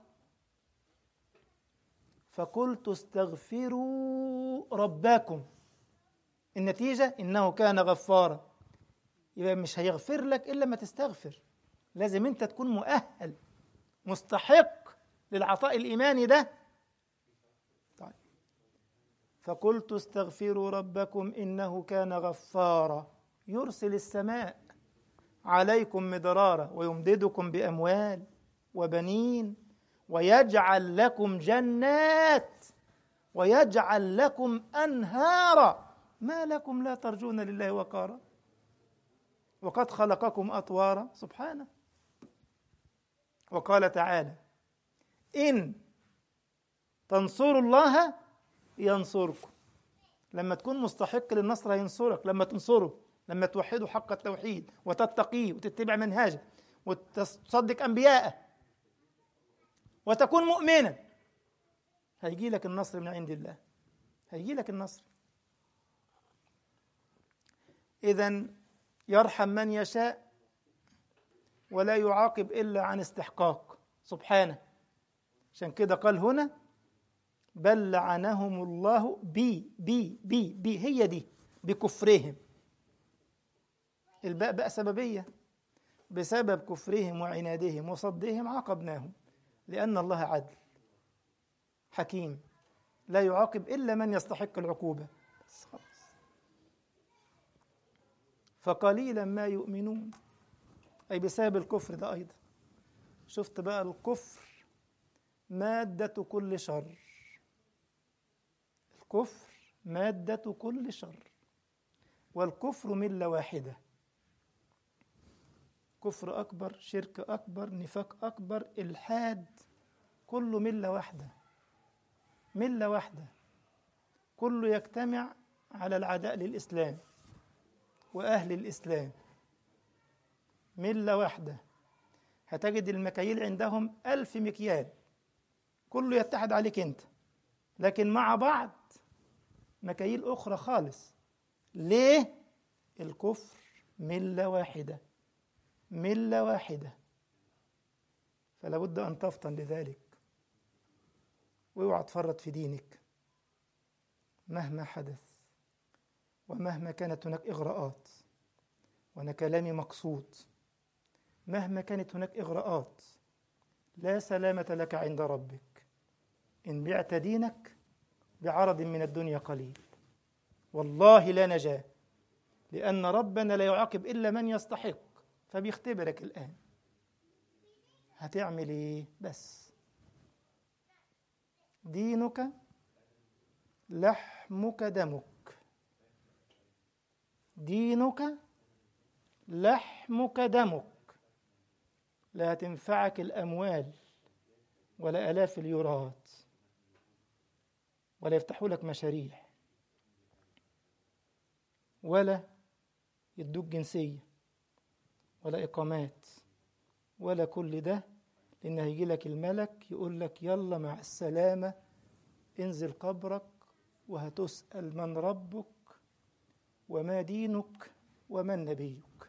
فقلت استغفروا ربكم النتيجة إنه كان غفارا يبقى مش هيغفر لك إلا ما تستغفر لازم أنت تكون مؤهل مستحق للعطاء الإيماني ده طيب فقلت استغفروا ربكم إنه كان غفارا يرسل السماء عليكم مدرارا ويمددكم بأموال وبنين ويجعل لكم جنات ويجعل لكم انهارا ما لكم لا ترجون لله وقارا وقد خلقكم اطوارا سبحانه وقال تعالى ان تنصروا الله ينصركم لما تكون مستحق للنصر هينصرك لما تنصره لما توحده حق التوحيد وتتقيه وتتبع منهاجه وتصدق انبياءه وتكون مؤمنا هيجي لك النصر من عند الله هيجي لك النصر اذا يرحم من يشاء ولا يعاقب الا عن استحقاق سبحانه عشان كده قال هنا بل لعنهم الله بي بي بي بي هي دي بكفرهم الباء بقى سببيه بسبب كفرهم وعنادهم وصدهم عاقبناهم لأن الله عدل حكيم لا يعاقب إلا من يستحق العقوبة بس خلاص فقليلا ما يؤمنون أي بسبب الكفر ده أيضا شفت بقى الكفر مادة كل شر الكفر مادة كل شر والكفر ملة واحدة كفر أكبر شرك أكبر نفاق أكبر إلحاد كله ملة واحدة ملة واحدة كله يجتمع على العداء للإسلام وأهل الإسلام ملة واحدة هتجد المكاييل عندهم ألف مكيال كله يتحد عليك أنت لكن مع بعض مكاييل أخرى خالص ليه؟ الكفر ملة واحدة ملة واحدة فلا بد أن تفطن لذلك واوعى تفرط في دينك مهما حدث ومهما كانت هناك إغراءات وأنا كلامي مقصود مهما كانت هناك إغراءات لا سلامة لك عند ربك إن بعت دينك بعرض من الدنيا قليل والله لا نجاة لأن ربنا لا يعاقب إلا من يستحق فبيختبرك الآن هتعمل إيه بس دينك لحمك دمك دينك لحمك دمك لا تنفعك الأموال ولا آلاف اليورات ولا يفتحوا لك مشاريع ولا يدوك جنسية ولا إقامات ولا كل ده لأن هيجي لك الملك يقول لك يلا مع السلامة انزل قبرك وهتسأل من ربك وما دينك ومن نبيك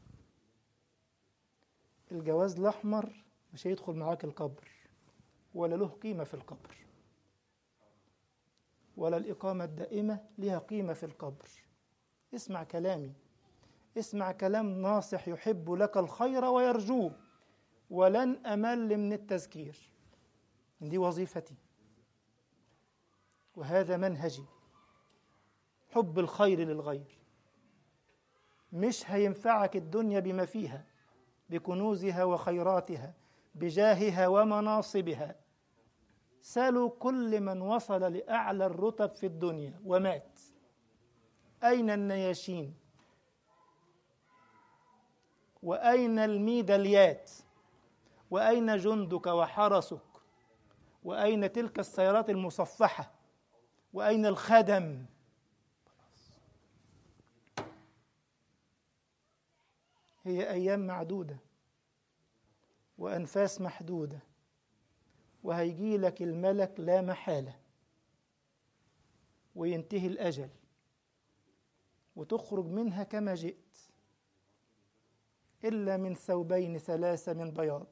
الجواز الأحمر مش هيدخل معاك القبر ولا له قيمة في القبر ولا الإقامة الدائمة لها قيمة في القبر اسمع كلامي اسمع كلام ناصح يحب لك الخير ويرجوه ولن أمل من التذكير دي وظيفتي وهذا منهجي حب الخير للغير مش هينفعك الدنيا بما فيها بكنوزها وخيراتها بجاهها ومناصبها سالوا كل من وصل لأعلى الرتب في الدنيا ومات أين النياشين وأين الميداليات وأين جندك وحرسك وأين تلك السيارات المصفحة وأين الخدم هي أيام معدودة وأنفاس محدودة وهيجي لك الملك لا محالة وينتهي الأجل وتخرج منها كما جئت إلا من ثوبين ثلاثة من بياض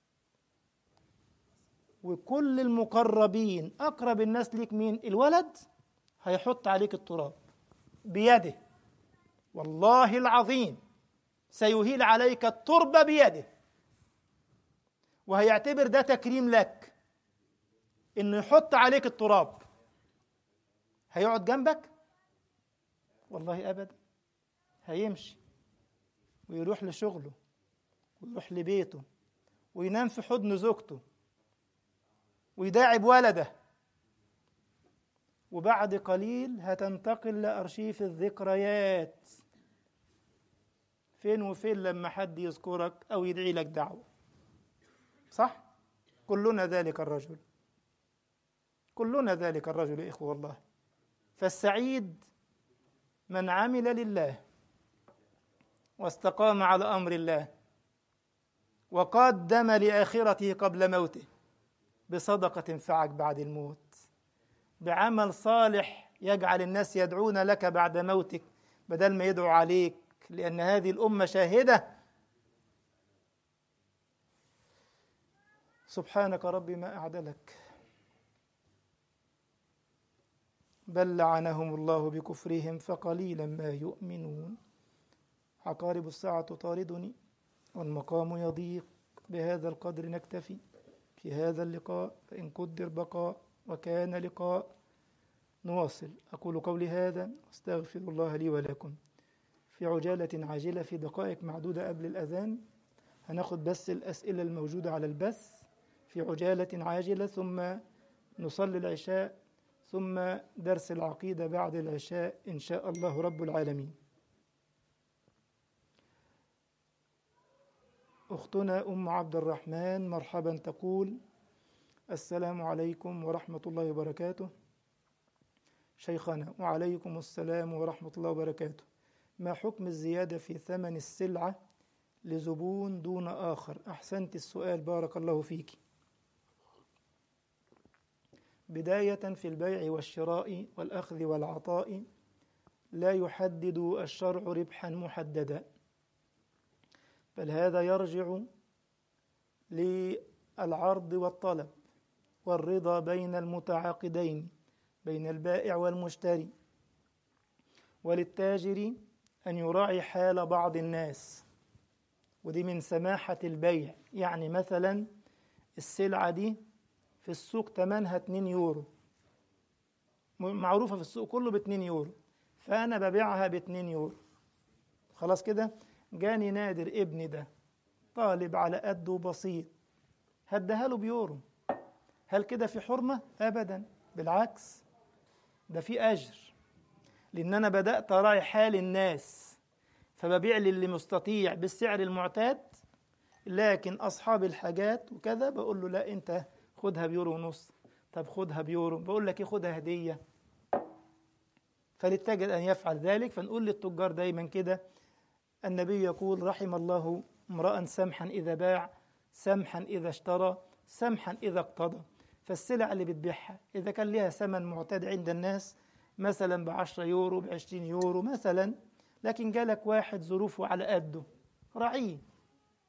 وكل المقربين أقرب الناس ليك مين الولد هيحط عليك التراب بيده والله العظيم سيهيل عليك التربة بيده وهيعتبر ده تكريم لك انه يحط عليك التراب هيقعد جنبك والله ابدا هيمشي ويروح لشغله ويروح لبيته وينام في حضن زوجته ويداعب ولده وبعد قليل هتنتقل لأرشيف الذكريات فين وفين لما حد يذكرك أو يدعي لك دعوة صح؟ كلنا ذلك الرجل كلنا ذلك الرجل يا إخوة الله فالسعيد من عمل لله واستقام على أمر الله وقدم لآخرته قبل موته بصدقة تنفعك بعد الموت بعمل صالح يجعل الناس يدعون لك بعد موتك بدل ما يدعو عليك لأن هذه الأمة شاهدة سبحانك ربي ما أعدلك بل لعنهم الله بكفرهم فقليلا ما يؤمنون عقارب الساعة تطاردني والمقام يضيق بهذا القدر نكتفي في هذا اللقاء فإن قدر بقاء وكان لقاء نواصل أقول قولي هذا أستغفر الله لي ولكم في عجالة عاجلة في دقائق معدودة قبل الأذان هناخد بس الأسئلة الموجودة على البث في عجالة عاجلة ثم نصلي العشاء ثم درس العقيدة بعد العشاء إن شاء الله رب العالمين أختنا أم عبد الرحمن مرحبا تقول السلام عليكم ورحمة الله وبركاته شيخنا وعليكم السلام ورحمة الله وبركاته ما حكم الزيادة في ثمن السلعة لزبون دون آخر أحسنت السؤال بارك الله فيك بداية في البيع والشراء والأخذ والعطاء لا يحدد الشرع ربحا محددا بل هذا يرجع للعرض والطلب والرضا بين المتعاقدين بين البائع والمشتري وللتاجر أن يراعي حال بعض الناس ودي من سماحة البيع يعني مثلا السلعة دي في السوق تمنها 2 يورو معروفة في السوق كله ب 2 يورو فأنا ببيعها ب 2 يورو خلاص كده جاني نادر ابني ده طالب على قده بسيط هديها له بيورو هل كده في حرمة؟ أبدا بالعكس ده في أجر لأن أنا بدأت أراعي حال الناس فببيع للي مستطيع بالسعر المعتاد لكن أصحاب الحاجات وكذا بقول له لا أنت خدها بيورو ونص طب خدها بيورو بقول لك إيه خدها هدية فللتاجر أن يفعل ذلك فنقول للتجار دايما كده النبي يقول رحم الله امرأ سمحا إذا باع سمحا إذا اشترى سمحا إذا اقتضى فالسلع اللي بتبيعها إذا كان لها ثمن معتاد عند الناس مثلا بعشرة يورو بعشرين يورو مثلا لكن جالك واحد ظروفه على قده راعيه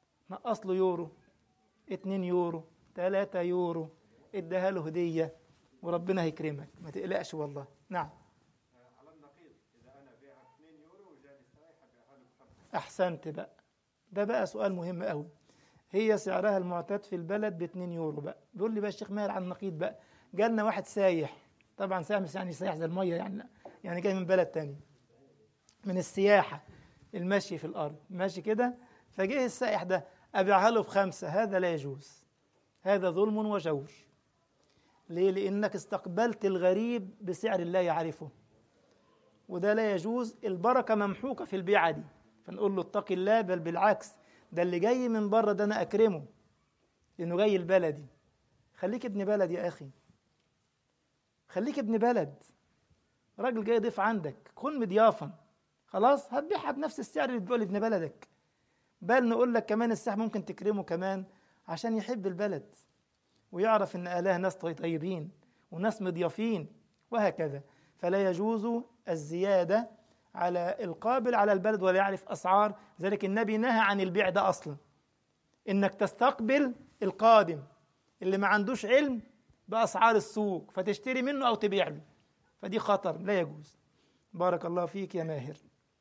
نقص له يورو اتنين يورو تلاتة يورو اداها له هدية وربنا هيكرمك ما تقلقش والله نعم على النقيض اذا انا بيع 2 يورو وجاني سايح ابيعها له بخمسه احسنت بقى ده بقى سؤال مهم قوي هي سعرها المعتاد في البلد ب 2 يورو بقى بيقول لي بقى الشيخ ماهر على النقيض بقى جالنا واحد سايح طبعا سايح مش يعني سايح زي الميه يعني لا يعني جاي من بلد تاني من السياحه المشي في الارض ماشي كده فجه السائح ده ابيعها له بخمسه هذا لا يجوز هذا ظلم وجور ليه لانك استقبلت الغريب بسعر لا يعرفه وده لا يجوز البركه ممحوكه في البيعه دي فنقول له اتقي الله بل بالعكس ده اللي جاي من بره ده انا اكرمه لانه جاي البلدي خليك ابن بلد يا اخي خليك ابن بلد راجل جاي ضيف عندك كن مضيافا خلاص هتبيعها بنفس السعر اللي بتقول ابن بلدك بل نقول لك كمان الساح ممكن تكرمه كمان عشان يحب البلد ويعرف ان اهلها ناس طيبين وناس مضيافين وهكذا فلا يجوز الزياده على القابل على البلد ولا يعرف اسعار ذلك النبي نهى عن البيع ده اصلا انك تستقبل القادم اللي ما عندوش علم باسعار السوق فتشتري منه او تبيع له فدي خطر لا يجوز بارك الله فيك يا ماهر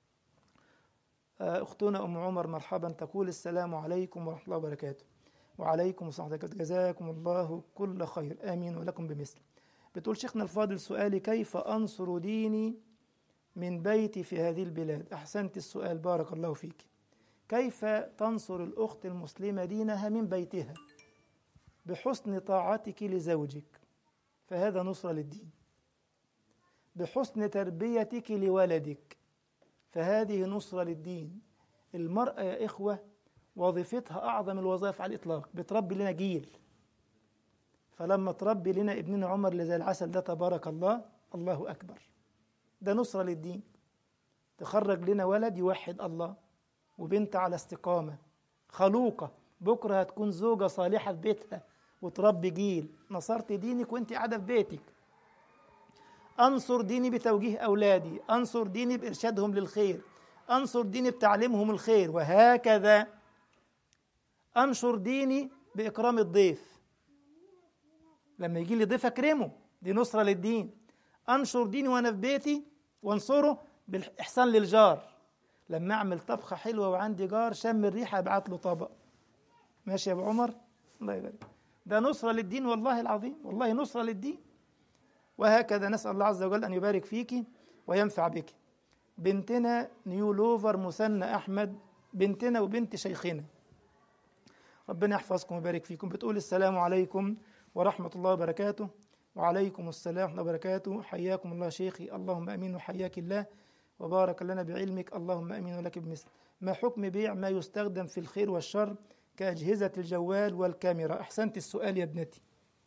اختنا ام عمر مرحبا تقول السلام عليكم ورحمه الله وبركاته وعليكم السلام ورحمه الله جزاكم الله كل خير امين ولكم بمثل بتقول شيخنا الفاضل سؤالي كيف انصر ديني من بيتي في هذه البلاد احسنت السؤال بارك الله فيك كيف تنصر الاخت المسلمه دينها من بيتها بحسن طاعتك لزوجك فهذا نصره للدين بحسن تربيتك لولدك فهذه نصرة للدين المرأة يا إخوة وظيفتها أعظم الوظائف على الإطلاق بتربي لنا جيل فلما تربي لنا ابننا عمر اللي زي العسل ده تبارك الله الله أكبر ده نصرة للدين تخرج لنا ولد يوحد الله وبنت على استقامة خلوقة بكرة هتكون زوجة صالحة في بيتها وتربي جيل نصرت دينك وانت قاعدة في بيتك أنصر ديني بتوجيه أولادي أنصر ديني بإرشادهم للخير أنصر ديني بتعليمهم الخير وهكذا أنشر ديني بإكرام الضيف لما يجي لي ضيف أكرمه دي نصرة للدين أنشر ديني وأنا في بيتي وانصره بالإحسان للجار لما أعمل طبخة حلوة وعندي جار شم الريحة أبعت له طبق ماشي يا أبو عمر الله يبارك ده نصرة للدين والله العظيم والله نصرة للدين وهكذا نسأل الله عز وجل أن يبارك فيك وينفع بك بنتنا نيولوفر مثنى أحمد بنتنا وبنت شيخنا ربنا يحفظكم ويبارك فيكم بتقول السلام عليكم ورحمة الله وبركاته وعليكم السلام ورحمة الله وبركاته حياكم الله شيخي اللهم أمين وحياك الله وبارك لنا بعلمك اللهم أمين ولك بمثل ما حكم بيع ما يستخدم في الخير والشر كأجهزة الجوال والكاميرا أحسنت السؤال يا ابنتي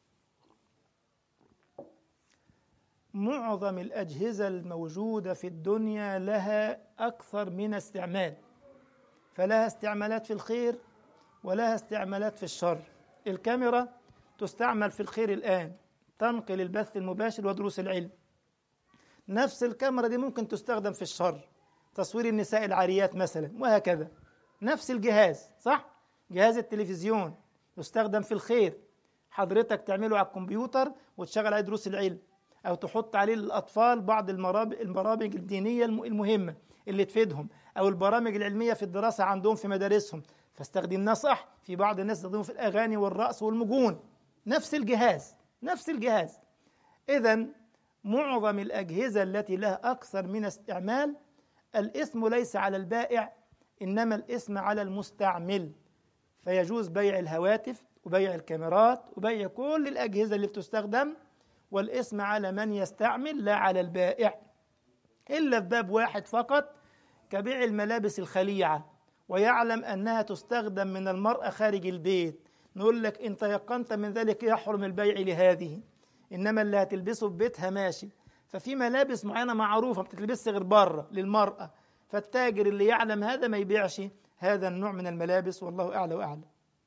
معظم الأجهزة الموجودة في الدنيا لها أكثر من استعمال فلها استعمالات في الخير ولها استعمالات في الشر الكاميرا تستعمل في الخير الآن تنقل البث المباشر ودروس العلم نفس الكاميرا دي ممكن تستخدم في الشر تصوير النساء العاريات مثلا وهكذا نفس الجهاز صح جهاز التلفزيون يستخدم في الخير حضرتك تعمله على الكمبيوتر وتشغل عليه دروس العلم او تحط عليه للاطفال بعض البرامج الدينيه المهمه اللي تفيدهم او البرامج العلميه في الدراسه عندهم في مدارسهم فاستخدمناه صح في بعض الناس يستخدموه في الاغاني والرقص والمجون نفس الجهاز نفس الجهاز اذا معظم الاجهزه التي لها اكثر من استعمال الاسم ليس على البائع انما الاسم على المستعمل فيجوز بيع الهواتف وبيع الكاميرات وبيع كل الاجهزه اللي بتستخدم والاسم على من يستعمل لا على البائع إلا في باب واحد فقط كبيع الملابس الخليعة ويعلم أنها تستخدم من المرأة خارج البيت نقول لك إن تيقنت من ذلك يحرم البيع لهذه إنما اللي هتلبسه في بيتها ماشي ففي ملابس معينة معروفة ما بتتلبسش غير بره للمرأة فالتاجر اللي يعلم هذا ما يبيعش هذا النوع من الملابس والله أعلى وأعلم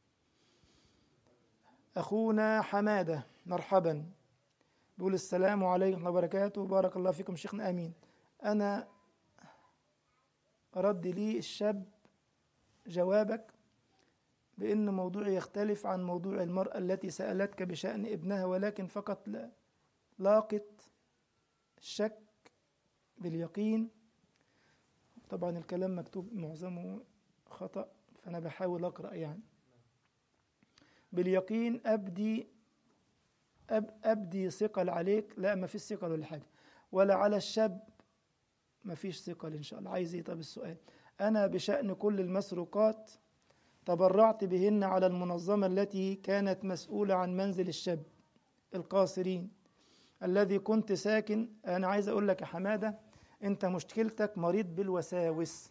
أخونا حمادة مرحبا بيقول السلام عليكم ورحمة الله وبركاته بارك الله فيكم شيخنا آمين أنا رد لي الشاب جوابك بأن موضوعي يختلف عن موضوع المرأة التي سألتك بشأن ابنها ولكن فقط لا لاقت الشك باليقين طبعا الكلام مكتوب معظمه خطأ فأنا بحاول أقرأ يعني باليقين أبدي أب أبدي ثقل عليك لا ما فيش ثقل ولا حاجة ولا على الشاب ما فيش ثقل إن شاء الله عايز إيه طب السؤال أنا بشأن كل المسروقات تبرعت بهن على المنظمة التي كانت مسؤولة عن منزل الشاب القاصرين الذي كنت ساكن أنا عايز أقول لك يا حمادة أنت مشكلتك مريض بالوساوس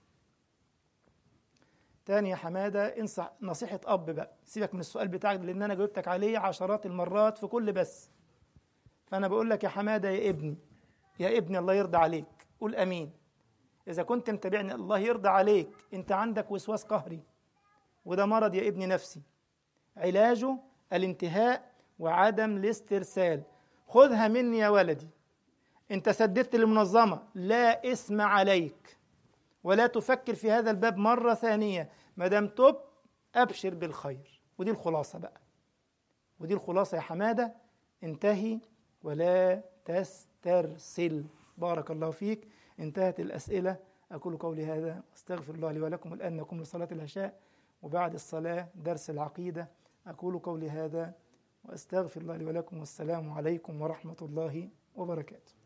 تاني يا حمادة انصح نصيحة أب بقى سيبك من السؤال بتاعك لأن أنا جاوبتك عليه عشرات المرات في كل بس فأنا بقول لك يا حمادة يا ابني يا ابني الله يرضى عليك قول أمين إذا كنت متابعني الله يرضى عليك أنت عندك وسواس قهري وده مرض يا ابني نفسي علاجه الانتهاء وعدم الاسترسال خذها مني يا ولدي انت سددت للمنظمة لا اسم عليك ولا تفكر في هذا الباب مرة ثانية ما دام تب أبشر بالخير ودي الخلاصة بقى ودي الخلاصة يا حمادة انتهي ولا تسترسل بارك الله فيك انتهت الأسئلة أقول قولي هذا أستغفر الله لي ولكم الآن نقوم لصلاة العشاء وبعد الصلاة درس العقيدة أقول قولي هذا وأستغفر الله لي ولكم والسلام عليكم ورحمة الله وبركاته